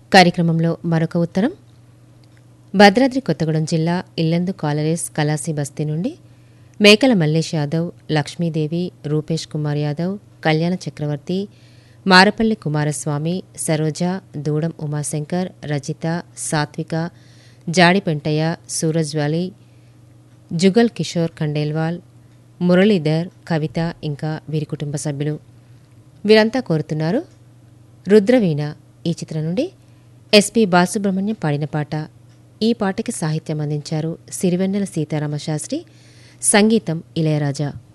కార్యక్రమంలో మరొక ఉత్తరం భద్రాద్రి కొత్తగూడెం జిల్లా ఇల్లందు కాలరీస్ కలాసి బస్తీ నుండి మేకల మల్లేష్ యాదవ్ లక్ష్మీదేవి రూపేష్ కుమార్ యాదవ్ కళ్యాణ చక్రవర్తి మారపల్లి కుమారస్వామి సరోజ దూడం ఉమాశంకర్ రజిత సాత్విక జాడిపెంటయ్య సూరజ్వాలి జుగల్ కిషోర్ ఖండేల్వాల్ మురళీధర్ కవిత ఇంకా వీరి కుటుంబ సభ్యులు వీరంతా కోరుతున్నారు రుద్రవీణ ఈ చిత్రం నుండి ఎస్పి బాలసుబ్రహ్మణ్యం పాడిన పాట ఈ పాటకి సాహిత్యం అందించారు సిరివెన్నెల సీతారామ శాస్త్రి సంగీతం ఇళయరాజా